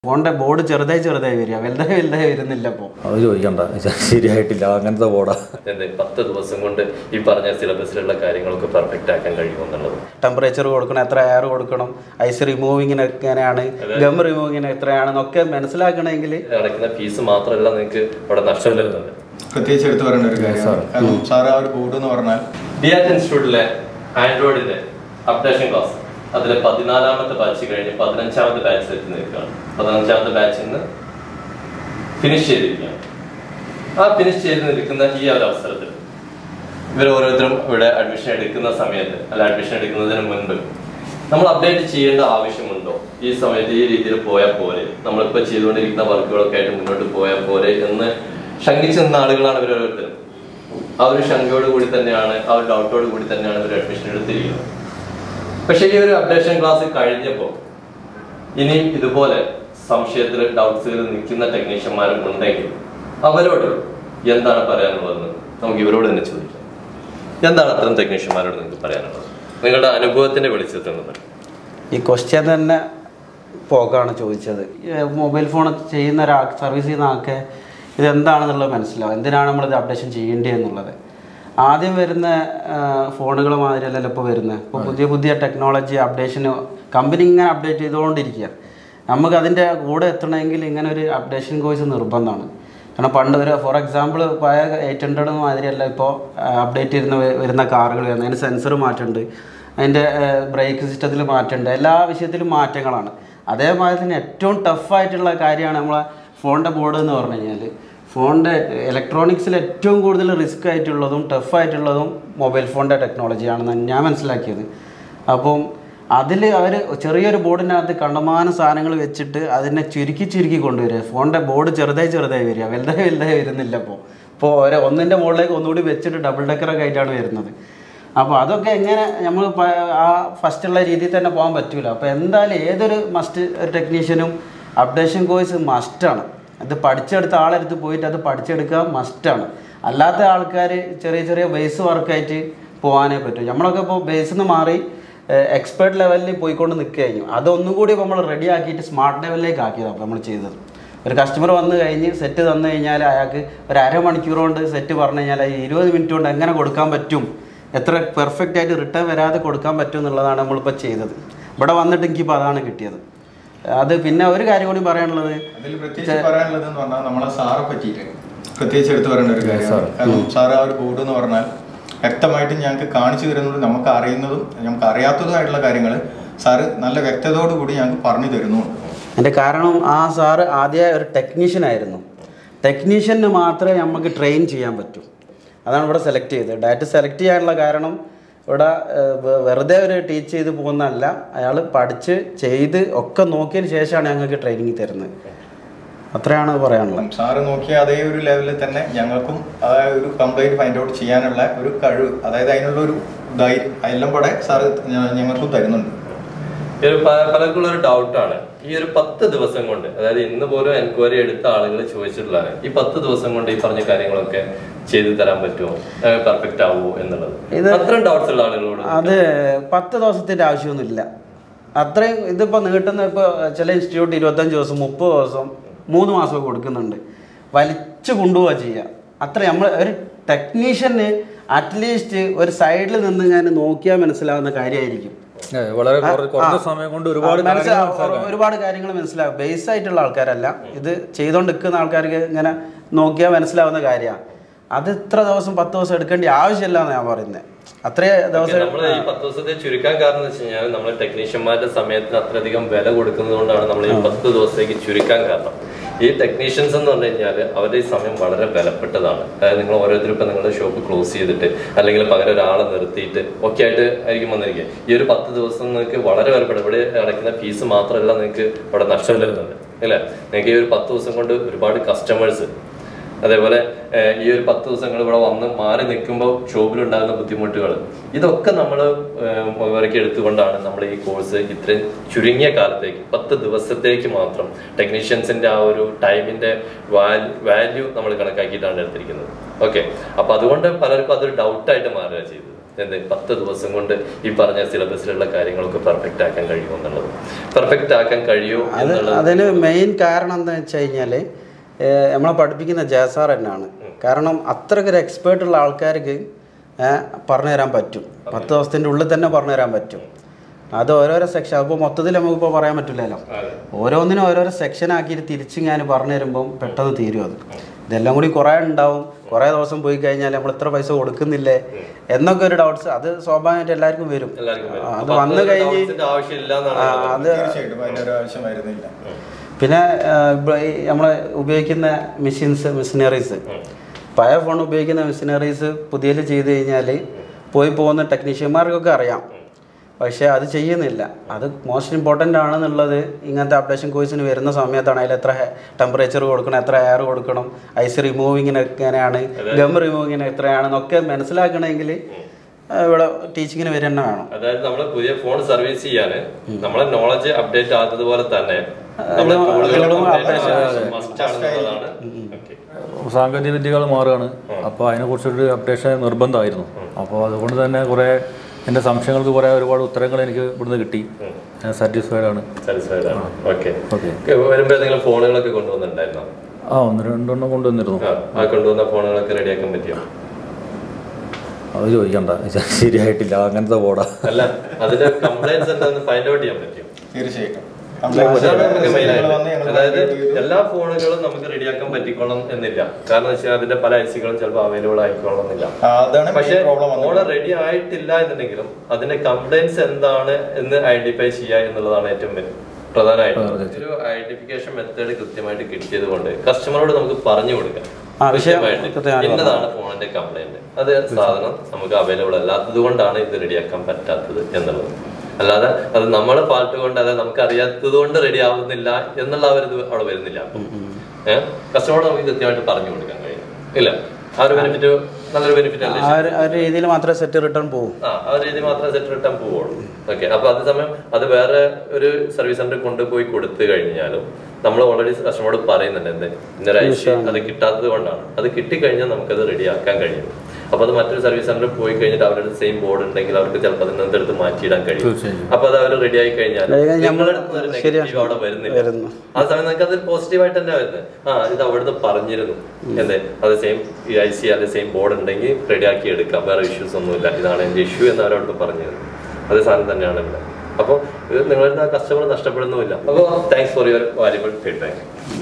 ഫോണിന്റെ ബോർഡ് ചെറുതായി ചെറുതായി വരിക വലുതായി വലുതായി വരുന്നില്ല ഇപ്പോൾ അത് ചോദിക്കണ്ട ശരിയായിട്ടില്ല അങ്ങനത്തെ ബോർഡാ എന്ത് പത്ത് ദിവസം കൊണ്ട് ഈ പറഞ്ഞ സിലബസിലുള്ള കാര്യങ്ങളൊക്കെ പെർഫെക്റ്റ് ആക്കാൻ കഴിയുമെന്നുള്ളത് ടെമ്പറേച്ചർ കൊടുക്കണം എത്ര എയർ കൊടുക്കണം ഐസ് റിമൂവിങ്ങിന് എങ്ങനെയാണ് ഗം റിമൂവിങ്ങിന് എത്രയാണെന്നൊക്കെ മനസ്സിലാക്കണമെങ്കിൽ അടയ്ക്കുന്ന ഫീസ് മാത്രമല്ല നിങ്ങൾക്ക് ഇവിടെ നഷ്ടം വരുന്നുണ്ട് പ്രത്യേകിച്ച് എടുത്തു പറയേണ്ട ഒരു കാര്യമാണ് കാരണം സാർ ആ ഒരു ബോർഡ് എന്ന് പറഞ്ഞാൽ ഡിയാറ്റ് ഇൻസ്റ്റിറ്റ്യൂട്ടിലെ ആൻഡ്രോയിഡിന്റെ അപ്ഡേഷൻ ക്ലാസ് അതിലെ പതിനാലാമത്തെ ബാച്ച് കഴിഞ്ഞ് പതിനഞ്ചാമത്തെ ബാച്ചിൽ എത്തി നിൽക്കുകയാണ് പതിനഞ്ചാമത്തെ ബാച്ചിൽ നിന്ന് ഫിനിഷ് ചെയ്തിരിക്കുകയാണ് ആ ഫിനിഷ് ചെയ്ത് നിൽക്കുന്ന ഈ ഒരു അവസരത്തിൽ ഇവർ ഓരോരുത്തരും ഇവിടെ അഡ്മിഷൻ എടുക്കുന്ന സമയത്ത് അല്ല അഡ്മിഷൻ എടുക്കുന്നതിന് മുൻപ് നമ്മൾ അപ്ഡേറ്റ് ചെയ്യേണ്ട ആവശ്യമുണ്ടോ ഈ സമയത്ത് ഈ രീതിയിൽ പോയാൽ പോരെ നമ്മളിപ്പോൾ ചെയ്തുകൊണ്ടിരിക്കുന്ന വർക്കുകളൊക്കെ ആയിട്ട് മുന്നോട്ട് പോയാൽ പോരെ എന്ന് ശങ്കിച്ചു നിന്ന ആളുകളാണ് ഇവർ ഓരോരുത്തരും ആ ഒരു ശങ്കയോട് കൂടി തന്നെയാണ് ആ ഒരു ഡൗട്ടോട് കൂടി തന്നെയാണ് ഇവർ അഡ്മിഷൻ എടുത്തിരിക്കുന്നത് പക്ഷേ ഈ ഒരു അപ്ഡേഷൻ ക്ലാസ് കഴിഞ്ഞപ്പോൾ ഇനിയും ഇതുപോലെ സംശയത്തിൽ ഡൗട്ട്സുകൾ നിൽക്കുന്ന ടെക്നീഷ്യന്മാരും ഉണ്ടെങ്കിൽ അവരോട് എന്താണ് പറയാനുള്ളതെന്ന് നമുക്ക് ഇവരോട് തന്നെ ചോദിക്കാം എന്താണ് അത്തരം ടെക്നീഷ്യന്മാരോട് നിങ്ങൾക്ക് പറയാനുള്ളത് നിങ്ങളുടെ അനുഭവത്തിന്റെ വെളിച്ചത്തിൽ നിന്ന് പറയും ഈ ക്വസ്റ്റ്യൻ തന്നെ പോക്കാണ് ചോദിച്ചത് മൊബൈൽ ഫോൺ ചെയ്യുന്ന ഒരാൾ സർവീസ് ചെയ്യുന്ന ആൾക്ക് ഇതെന്താണെന്നുള്ളത് മനസ്സിലാവും എന്തിനാണ് നമ്മളിത് അപ്ഡേഷൻ ചെയ്യേണ്ടത് എന്നുള്ളത് ആദ്യം വരുന്ന ഫോണുകൾ മാതിരിയല്ലല്ലോ ഇപ്പോൾ വരുന്നത് ഇപ്പോൾ പുതിയ പുതിയ ടെക്നോളജി അപ്ഡേഷന് കമ്പനി ഇങ്ങനെ അപ്ഡേറ്റ് ചെയ്തുകൊണ്ടിരിക്കുക നമുക്ക് അതിൻ്റെ കൂടെ എത്തണമെങ്കിൽ ഇങ്ങനെ ഒരു അപ്ഡേഷൻ കോഴ്സ് നിർബന്ധമാണ് കാരണം പണ്ട് ഒരു ഫോർ എക്സാമ്പിൾ പഴയ എയ്റ്റ് ഹൺഡ്രഡ് മാതിരിയല്ല ഇപ്പോൾ അപ്ഡേറ്റ് ചെയ്യുന്ന വ- വരുന്ന കാറുകൾ വരുന്നത് അതിന് സെൻസർ മാറ്റമുണ്ട് അതിൻ്റെ ബ്രേക്ക് സിസ്റ്റത്തിൽ മാറ്റമുണ്ട് എല്ലാ വിഷയത്തിലും മാറ്റങ്ങളാണ് അതേമാതിരി തന്നെ ഏറ്റവും ടഫായിട്ടുള്ള കാര്യമാണ് നമ്മളെ ഫോണിൻ്റെ ബോർഡ് എന്ന് പറഞ്ഞു കഴിഞ്ഞാൽ ഫോണിൻ്റെ ഇലക്ട്രോണിക്സിൽ ഏറ്റവും കൂടുതൽ റിസ്ക് ആയിട്ടുള്ളതും ടഫായിട്ടുള്ളതും മൊബൈൽ ഫോണിൻ്റെ ടെക്നോളജിയാണെന്ന് ഞാൻ മനസ്സിലാക്കിയത് അപ്പം അതിൽ അവർ ചെറിയൊരു ബോർഡിനകത്ത് കണ്ടമാനം സാധനങ്ങൾ വെച്ചിട്ട് അതിനെ ചുരുക്കി ചുരുക്കി കൊണ്ടുവരിക ഫോണിൻ്റെ ബോർഡ് ചെറുതായി ചെറുതായി വരിക വലുതായി വലുതായി വരുന്നില്ല ഇപ്പോൾ ഇപ്പോൾ ഒരു ഒന്നിൻ്റെ മുകളിലേക്ക് ഒന്നുകൂടി വെച്ചിട്ട് ഡബിൾ ഡെക്കറൊക്കെ ആയിട്ടാണ് വരുന്നത് അപ്പോൾ അതൊക്കെ എങ്ങനെ നമ്മൾ ആ ഫസ്റ്റുള്ള രീതിയിൽ തന്നെ പോകാൻ പറ്റില്ല അപ്പോൾ എന്തായാലും ഏതൊരു മസ്റ്റ് ഒരു ടെക്നീഷ്യനും അപ്ഡേഷൻ കോഴ്സ് മസ്റ്റാണ് അത് പഠിച്ചെടുത്ത ആളെടുത്ത് പോയിട്ട് അത് പഠിച്ചെടുക്കുക മസ്റ്റാണ് അല്ലാത്ത ആൾക്കാർ ചെറിയ ചെറിയ ബേസ് വർക്കായിട്ട് പോകാനേ പറ്റും നമ്മളൊക്കെ ഇപ്പോൾ ബേസിൽ നിന്ന് മാറി എക്സ്പേർട്ട് ലെവലിൽ പോയിക്കൊണ്ട് നിൽക്കുക കഴിഞ്ഞു അതൊന്നും കൂടി നമ്മൾ റെഡി ആക്കിയിട്ട് സ്മാർട്ട് ലെവലിലേക്ക് ആക്കിയതാണ് അപ്പോൾ നമ്മൾ ചെയ്തത് ഒരു കസ്റ്റമർ വന്ന് കഴിഞ്ഞ് സെറ്റ് തന്നു കഴിഞ്ഞാൽ അയാൾക്ക് ഒരു അരമണിക്കൂർ കൊണ്ട് സെറ്റ് പറഞ്ഞു കഴിഞ്ഞാൽ അത് ഇരുപത് മിനിറ്റ് കൊണ്ട് എങ്ങനെ കൊടുക്കാൻ പറ്റും എത്ര പെർഫെക്റ്റ് ആയിട്ട് റിട്ടേൺ വരാതെ കൊടുക്കാൻ പറ്റും എന്നുള്ളതാണ് നമ്മളിപ്പോൾ ചെയ്തത് ഇവിടെ വന്നിട്ട് എനിക്കിപ്പോൾ അതാണ് കിട്ടിയത് അത് പിന്നെ ഒരു കാര്യം കൂടി പറയാനുള്ളത് അതിൽ പ്രത്യേകിച്ച് പറയാനുള്ളത് എന്ന് പറഞ്ഞാൽ നമ്മളെ സാറെ പറ്റിയിട്ട് പ്രത്യേകിച്ച് എടുത്തു പറയേണ്ട ഒരു കാര്യമാണ് കാരണം സാർ ആ ഒരു ബോർഡ് എന്ന് പറഞ്ഞാൽ വ്യക്തമായിട്ട് ഞങ്ങൾക്ക് കാണിച്ചു തരുന്നത് നമുക്ക് അറിയുന്നതും നമുക്ക് അറിയാത്തതുമായിട്ടുള്ള കാര്യങ്ങൾ സാറ് നല്ല വ്യക്തതയോടു കൂടി ഞങ്ങൾക്ക് പറഞ്ഞു തരുന്നുണ്ട് എൻ്റെ കാരണം ആ സാറ് ആദ്യ ഒരു ടെക്നീഷ്യൻ ആയിരുന്നു ടെക്നീഷ്യന് മാത്രമേ നമുക്ക് ട്രെയിൻ ചെയ്യാൻ പറ്റൂ അതാണ് ഇവിടെ സെലക്ട് ചെയ്തത് ഡയറ്റ് സെലക്ട് ചെയ്യാനുള്ള കാരണം ഇവിടെ ഏഹ്, വെ- വെറുതെ ഒരു ടീച്ച് ചെയ്ത് പോകുന്നതല്ല അയാൾ പഠിച്ച് ചെയ്ത് ഒക്കെ നോക്കിയതിന് ശേഷമാണ് ഞങ്ങൾക്ക് ട്രെയിനിങ് തരുന്നത് അത്രയാണ് പറയാനുള്ളത് അപ്പം സാറ് നോക്കിയ അതേ ഒരു ലെവലിൽ തന്നെ ഞങ്ങൾക്കും ആ ഒരു കംപ്ലൈൻറ്റ് ഫൈൻഡ് ഔട്ട് ചെയ്യാനുള്ള ഒരു കഴിവ് അതായത് അതിനുള്ള ഒരു ധൈര്യം എല്ലാം കൂടെ സാറ് ഞ- ഞങ്ങൾക്കും തരുന്നുണ്ട് ഈ ഒരു പ- പലർക്കുള്ള ഒരു ഡൗട്ടാണ് ഈ ഒരു പത്ത് ദിവസം കൊണ്ട് അതായത് ഇന്ന് പോലും എൻക്വയറി എടുത്ത ആളുകൾ ചോദിച്ചിട്ടുള്ളതാണ് ഈ പത്ത് ദിവസം കൊണ്ട് ഈ പറഞ്ഞ കാര്യങ്ങളൊക്കെ ചെയ്തു തരാൻ പറ്റുമോ പെർഫെക്റ്റ് ആവുമോ എന്നുള്ളത് ഇത് അത്രയും ഡൗട്ട്സ് ഉള്ള ആളുകളോട് അത് പത്ത് ദിവസത്തിൻ്റെ ആവശ്യമൊന്നുമില്ല അത്രയും ഇതിപ്പോൾ നീട്ടുന്ന ഇപ്പോൾ ചില ഇൻസ്റ്റിറ്റ്യൂട്ട് ഇരുപത്തഞ്ച് ദിവസം മുപ്പത് ദിവസം മൂന്ന് മാസമൊക്കെ കൊടുക്കുന്നുണ്ട് വലിച്ചു കൊണ്ടുപോവുക ചെയ്യുക അത്ര നമ്മൾ ഒരു ടെക്നീഷ്യന് അറ്റ്ലീസ്റ്റ് ഒരു സൈഡിൽ നിന്ന് ഞാൻ നോക്കിയാൽ മനസ്സിലാവുന്ന കാര്യമായിരിക്കും ഏ, വളരെ കുറ- കുറഞ്ഞ ആ. സമയം കൊണ്ട് ഒരുപാട് ആ, മനസ്സിലാ- കാര്യങ്ങൾ മനസ്സിലാക്കാം. ഒരുപാട് കാര്യങ്ങൾ മനസ്സിലാവും ബേസ് ആയിട്ടുള്ള ആൾക്കാരല്ല ഇത് ചെയ്തുകൊണ്ട് നിൽക്കുന്ന ആൾക്കാർക്ക് ഇങ്ങനെ നോക്കിയാൽ മനസ്സിലാവുന്ന കാര്യമാണ് അത് ഇത്ര ദിവസം പത്ത് ദിവസം എടുക്കേണ്ട ആവശ്യമില്ല എന്ന് ഞാൻ പറയുന്നത് അത്രേ ദിവസം നമ്മൾ ഈ പത്ത് ദിവസത്തെ ചുരുക്കാൻ കാരണം എന്ന് വെച്ച് കഴിഞ്ഞാൽ നമ്മൾ ടെക്നീഷ്യന്മാരുടെ സമയത്തിന് അത്രയധികം വില കൊടുക്കുന്നത് കൊണ്ടാണ് നമ്മൾ ഈ പത്ത് ദിവസത്തേക്ക് ചുരുക്കാൻ കാരണം ഈ ടെക്നീഷ്യൻസ് എന്ന് പറഞ്ഞു കഴിഞ്ഞാൽ അവരുടെ ഈ സമയം വളരെ വിലപ്പെട്ടതാണ് അതായത് നിങ്ങൾ ഓരോരുത്തരും ഇപ്പം നിങ്ങളുടെ ഷോപ്പ് ക്ലോസ് ചെയ്തിട്ട് അല്ലെങ്കിൽ പകരം ഒരാളെ നിർത്തിയിട്ട് ഒക്കെ ആയിട്ട് ആയിരിക്കും വന്നിരിക്കുക ഈ ഒരു പത്ത് ദിവസം നിങ്ങൾക്ക് വളരെ വിലപ്പെടും ഇവിടെ അടയ്ക്കുന്ന ഫീസ് മാത്രമല്ല നിങ്ങൾക്ക് ഇവിടെ നഷ്ടം വരുന്നുണ്ട് അല്ലേ നിങ്ങൾക്ക് ഈ ഒരു പത്ത് ദിവസം കൊണ്ട് ഒരുപാട് കസ്റ്റമേഴ്സ് അതേപോലെ ഏഹ്, ഈ ഒരു പത്ത് ദിവസങ്ങൾ ഇവിടെ വന്ന് മാറി നിൽക്കുമ്പോൾ ഷോപ്പിലുണ്ടാകുന്ന ബുദ്ധിമുട്ടുകൾ ഇതൊക്കെ നമ്മൾ വിവരക്ക് എടുത്തുകൊണ്ടാണ് നമ്മൾ ഈ കോഴ്സ് ഇത്രയും ചുരുങ്ങിയ കാലത്തേക്ക് പത്ത് ദിവസത്തേക്ക് മാത്രം ടെക്നീഷ്യൻസിന്റെ ആ ഒരു ടൈമിന്റെ വാല്യൂ നമ്മൾ കണക്കാക്കിയിട്ടാണ് എടുത്തിരിക്കുന്നത് ഓക്കെ അപ്പൊ അതുകൊണ്ട് പലർക്കും അതൊരു ഡൗട്ടായിട്ട് മാറുക ചെയ്തത് എന്ത് പത്ത് ദിവസം കൊണ്ട് ഈ പറഞ്ഞ സിലബസിലുള്ള കാര്യങ്ങളൊക്കെ പെർഫെക്റ്റ് ആക്കാൻ കഴിയുമോ എന്നുള്ളത് പെർഫെക്റ്റ് ആക്കാൻ കഴിയുമോ അത് എന്നുള്ളത് അതിന് മെയിൻ കാരണം എന്താണെന്ന് വെച്ച് കഴിഞ്ഞാൽ നമ്മളെ പഠിപ്പിക്കുന്ന ജയസാർ തന്നെയാണ് കാരണം അത്രയ്ക്കൊരു എക്സ്പേർട്ട് ഉള്ള ആൾക്കാർക്ക് പറഞ്ഞു തരാൻ പറ്റും പത്ത് ദിവസത്തിൻ്റെ ഉള്ളിൽ തന്നെ പറഞ്ഞു തരാൻ പറ്റും അത് ഓരോരോ സെക്ഷൻ അപ്പോൾ മൊത്തത്തിൽ നമുക്കിപ്പോൾ പറയാൻ പറ്റില്ലല്ലോ അതെ. ഓരോന്നിനും ഓരോരോ സെക്ഷൻ ആക്കിയിട്ട് തിരിച്ച് ഞാൻ പറഞ്ഞു തരുമ്പം പെട്ടെന്ന് തീരും അത് ഇതെല്ലാം കൂടി കുറേ ഉണ്ടാവും കുറേ ദിവസം പോയി കഴിഞ്ഞാൽ നമ്മൾ ഇത്ര പൈസ കൊടുക്കുന്നില്ലേ എന്നൊക്കെ ഒരു ഡൗട്ട്സ് അത് സ്വാഭാവികമായിട്ട് എല്ലാവർക്കും വരും എല്ലാവർക്കും വരും. ആ, അത് അപ്പൊ വന്നു അത്രയും കഴിഞ്ഞ് doubts-ന്റെ ആവശ്യമില്ല എന്നാണ് ആ, ഞാൻ അത് തീർച്ചയായിട്ടും അതിന്റെ ഒരു ആവശ്യം വരുന്നില്ല പിന്നെ നമ്മൾ ഉപയോഗിക്കുന്ന മെഷീൻസ് മെഷീനറീസ് പഴയ ഫോൺ ഉപയോഗിക്കുന്ന മെഷീനറീസ് പുതിയതിൽ ചെയ്ത് കഴിഞ്ഞാൽ പോയി പോകുന്ന ടെക്നീഷ്യന്മാർക്കൊക്കെ അറിയാം പക്ഷേ അത് ചെയ്യുന്നില്ല അത് മോസ്റ്റ് ഇമ്പോർട്ടൻ്റ് ആണെന്നുള്ളത് ഇങ്ങനത്തെ അപ്ഡേഷൻ കോഴ്സിന് വരുന്ന സമയത്താണ് അതിൽ എത്ര ടെമ്പറേച്ചർ കൊടുക്കണം എത്ര എയർ കൊടുക്കണം ഐസ് റിമൂവിങ്ങിന് എങ്ങനെയാണ് ഗം റിമൂവിങ്ങിന് എത്രയാണെന്നൊക്കെ മനസ്സിലാക്കണമെങ്കിൽ ഇവിടെ ടീച്ചിങ്ങിന് വരെ തന്നെ വേണം അതായത് നമ്മൾ പുതിയ ഫോൺ സർവീസ് ചെയ്യാന് നമ്മളെ നോളജ് അപ്ഡേറ്റ് ആകുന്നതുപോലെ തന്നെ നമ്മളെ ഇത് tool കളും tool update update ആവുന്നത് must ആണെന്നുള്ളതാണ് Okay. സാങ്കേതിക വിദ്യകൾ മാറുകയാണ് അപ്പോൾ അതിനെക്കുറിച്ചൊരു അപ്ഡേഷൻ നിർബന്ധമായിരുന്നു അപ്പോൾ അതുകൊണ്ട് തന്നെ കുറേ എൻ്റെ സംശയങ്ങൾക്ക് കുറേ ഒരുപാട് ഉത്തരങ്ങൾ എനിക്ക് ഇവിടുന്ന് കിട്ടി ഞാൻ സാറ്റിസ്ഫൈഡ് ആണ് Satisfied ആണ് ഓക്കെ ഓക്കെ വരുമ്പോ ഏതെങ്കിലും ഫോണുകളൊക്കെ കൊണ്ടുവന്നിട്ടുണ്ടായിരുന്നോ ആ ഒന്ന് രണ്ടെണ്ണം കൊണ്ടുവന്നിരുന്നു ആ, ആ കൊണ്ടുവന്ന ഫോണുകളൊക്കെ റെഡിയാക്കാൻ പറ്റിയോ അത് ചോദിക്കണ്ട ശരിയായിട്ടില്ല അങ്ങനത്തെ ബോർഡാ അല്ല അതിന്റെ കംപ്ലൈൻസ് എന്താന്ന് ഫൈൻഡ് ഔട്ട് ചെയ്യാൻ പറ്റും തീർച്ചയായിട്ടും അതാണ് നമുക്ക് main ആയിട്ട്. വന്ന് ഞങ്ങൾ അതായത് find out ചെയ്തു. എല്ലാ ഫോണുകളും നമുക്ക് റെഡിയാക്കാൻ പറ്റിക്കോളം എന്നില്ല കാരണം വെച്ചാൽ അതിന്റെ പല ഐസികളും ചിലപ്പോൾ അവൈലബിൾ ആയിക്കോളണമെന്നില്ല ആ, അതാണ് പക്ഷെ പ്രോബ്ലം ഫോണ് റെഡി ആയിട്ടില്ല എന്നുണ്ടെങ്കിലും അതിന്റെ കംപ്ലൈൻസ് എന്താണ് എന്ന് ഐഡന്റിഫൈ ചെയ്യുക എന്നുള്ളതാണ് ഏറ്റവും വലിയ പ്രധാനമായിട്ടും ഒരു ഐഡന്റിഫിക്കേഷൻ മെത്തേഡ് കൃത്യമായിട്ട് കിട്ടിയത് കൊണ്ട് കസ്റ്റമറോട് നമുക്ക് പറഞ്ഞു കൊടുക്കാം ആ, വിഷയം കൃത്യമായിട്ട് കൃത്യമായിട്ട് ഇന്നതാണ് ഫോണിന്റെ കംപ്ലൈന്റ് അത് സാധനം നമുക്ക് അവൈലബിൾ അല്ലാത്തത് കൊണ്ടാണ് ഇത് റെഡിയാക്കാൻ പറ്റാത്തത് എന്നുള്ളത് അല്ലാതെ അത് നമ്മളെ ഫാൾട്ട് കൊണ്ട് അതായത് നമുക്ക് അറിയാത്തത് കൊണ്ട് റെഡി ആവുന്നില്ല എന്നുള്ള ആ ഒരു ഇത് അവിടെ വരുന്നില്ല ഏഹ് കസ്റ്റമറോട് നമുക്ക് കൃത്യമായിട്ട് പറഞ്ഞു കൊടുക്കാൻ കഴിയും ഇല്ല ആ ഒരു ബെനിഫിറ്റ് നല്ലൊരു ബെനിഫിറ്റ് അല്ലേ ആ ഒരു ആ ഒരു രീതിയിൽ മാത്രമേ സെറ്റ് റിട്ടേൺ പോകും ആ ആ ഒരു രീതി മാത്രമേ സെറ്റ് റിട്ടേൺ പോവുള്ളൂ ഓക്കെ അപ്പൊ അതേ സമയം അത് വേറെ ഒരു സർവീസ് സെന്ററിൽ കൊണ്ടുപോയി കൊടുത്തു കഴിഞ്ഞാലും നമ്മൾ ഓൾറെഡി കസ്റ്റമറോട് പറയുന്നുണ്ട് എന്ത് ഇന്നൊരു ഐശ്വ അത് കിട്ടാത്തത് കൊണ്ടാണ് അത് കിട്ടിക്കഴിഞ്ഞാൽ നമുക്കത് റെഡിയാക്കാൻ കഴിയും അപ്പൊ അത് മറ്റൊരു സർവീസ് സെന്ററിൽ പോയി കഴിഞ്ഞിട്ട് അവരുടെ സെയിം ബോർഡ് ഉണ്ടെങ്കിൽ അവർക്ക് ചിലപ്പോൾ അതിൽ നിന്ന് എടുത്ത് മാറ്റിയിടാൻ കഴിയും തീർച്ചയായും. അപ്പൊ അത് അവർ റെഡി ആയി കഴിഞ്ഞാൽ Ready ആയി കഴിഞ്ഞാൽ നിങ്ങളുടെ നമ്മള് അടുത്ത് നിന്ന് ഒരു ശരിയാ. നെഗറ്റീവ് അവിടെ വരുന്നില്ല വരുന്നു. ആ സമയം നിങ്ങൾക്ക് അത് പോസിറ്റീവായിട്ട് തന്നെ വരുന്നത് ആ ഇത് അവിടുന്ന് പറഞ്ഞിരുന്നു എന്തേ അത് സെയിം ഈ ഐ സി അല്ലെ സെയിം ബോർഡ് ഉണ്ടെങ്കിൽ റെഡിയാക്കി എടുക്കാം വേറെ ഇഷ്യൂസ് ഒന്നുമില്ല ഇതാണ് എന്റെ ഇഷ്യൂ എന്ന് അവരോട് പറഞ്ഞിരുന്നു അതേ സാധനം തന്നെയാണ് ഇവിടെ അപ്പോൾ ഇത് നിങ്ങളുടെ കസ്റ്റമർ നഷ്ടപ്പെടുന്നുമില്ല അപ്പോൾ thanks for your valuable feedback